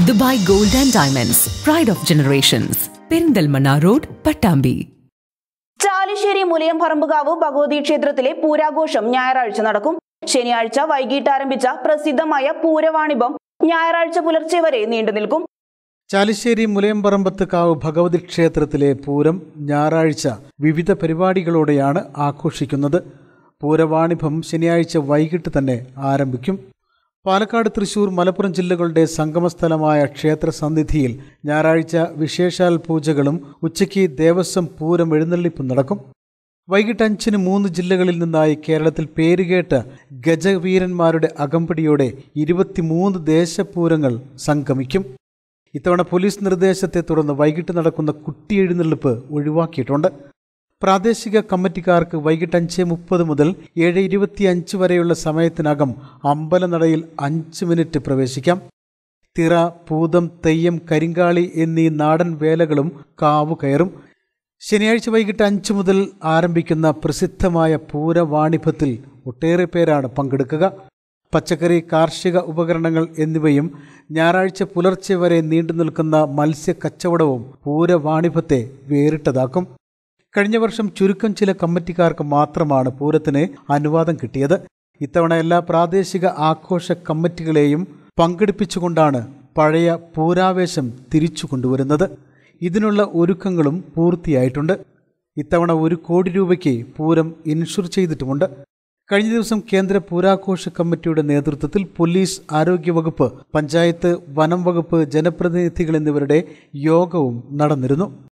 Dubai gold and diamonds pride of generations Perinthalmanna road Pattambi Chalissery Mulayam Parambukavu Bhagavathi ക്ഷേത്രത്തിലെ പൂരാഘോഷം ഞായറാഴ്ച നടക്കും ശനിയാഴ്ച വൈകിട്ട് ആരംഭിച്ച പ്രസിദ്ധമായ പൂരവാണിഭം ഞായറാഴ്ച പുലർച്ചെ വരെ നീണ്ടു നിൽക്കും ചാലിശ്ശേരി മുലയമ്പറമ്പത്ത് കാവ് ഭഗവതി ക്ഷേത്രത്തിലെ പൂരം ഞായറാഴ്ച വിവിധ പരിപാടികളോടെയാണ് ആഘോഷിക്കുന്നത് പൂരവാണിഭം ശനിയാഴ്ച വൈകിട്ട് തന്നെ ആരംഭിക്കും പാലക്കാട് തൃശൂർ മലപ്പുറം ജില്ലകളുടെ സംഗമസ്ഥലമായ ക്ഷേത്ര സന്നിധിയിൽ ഞായറാഴ്ച വിശേഷാൽ പൂജകളും ഉച്ചയ്ക്ക് ദേവസ്വം പൂരം എഴുന്നള്ളിപ്പും നടക്കും വൈകിട്ട് അഞ്ചിന് മൂന്ന് ജില്ലകളിൽ നിന്നായി കേരളത്തിൽ പേരുകേട്ട ഗജവീരന്മാരുടെ അകമ്പടിയോടെ ഇരുപത്തിമൂന്ന് ദേശപൂരങ്ങൾ സംഗമിക്കും ഇത്തവണ പോലീസ് നിർദ്ദേശത്തെ തുടർന്ന് വൈകിട്ട് നടക്കുന്ന കുട്ടിയെഴുന്നള്ളിപ്പ് ഒഴിവാക്കിയിട്ടുണ്ട് പ്രാദേശിക കമ്മിറ്റിക്കാർക്ക് വൈകിട്ട് അഞ്ച് മുപ്പത് മുതൽ ഏഴ് ഇരുപത്തിയഞ്ച് വരെയുള്ള സമയത്തിനകം അമ്പലനടയിൽ അഞ്ച് മിനിറ്റ് പ്രവേശിക്കാം തിറ പൂതം തെയ്യം കരിങ്കാളി എന്നീ നാടൻ വേലകളും കാവു കയറും ശനിയാഴ്ച വൈകിട്ട് അഞ്ച് മുതൽ ആരംഭിക്കുന്ന പ്രസിദ്ധമായ പൂരവാണിഭത്തിൽ ഒട്ടേറെ പേരാണ് പങ്കെടുക്കുക പച്ചക്കറി കാർഷിക ഉപകരണങ്ങൾ എന്നിവയും ഞായറാഴ്ച പുലർച്ചെ വരെ നീണ്ടു നിൽക്കുന്ന മത്സ്യ കച്ചവടവും പൂരവാണിഭത്തെ വേറിട്ടതാക്കും കഴിഞ്ഞ വർഷം ചുരുക്കം ചില കമ്മിറ്റിക്കാർക്ക് മാത്രമാണ് പൂരത്തിന് അനുവാദം കിട്ടിയത് ഇത്തവണ എല്ലാ പ്രാദേശിക ആഘോഷ കമ്മിറ്റികളെയും പങ്കെടുപ്പിച്ചുകൊണ്ടാണ് പഴയ പൂരാവേശം തിരിച്ചു കൊണ്ടുവരുന്നത് ഇതിനുള്ള ഒരുക്കങ്ങളും പൂർത്തിയായിട്ടുണ്ട് ഇത്തവണ ഒരു കോടി രൂപയ്ക്ക് പൂരം ഇൻഷുർ ചെയ്തിട്ടുമുണ്ട് കഴിഞ്ഞ ദിവസം കേന്ദ്ര പൂരാഘോഷ കമ്മിറ്റിയുടെ നേതൃത്വത്തിൽ പോലീസ് ആരോഗ്യവകുപ്പ് പഞ്ചായത്ത് വനം വകുപ്പ് ജനപ്രതിനിധികൾ എന്നിവരുടെ യോഗവും നടന്നിരുന്നു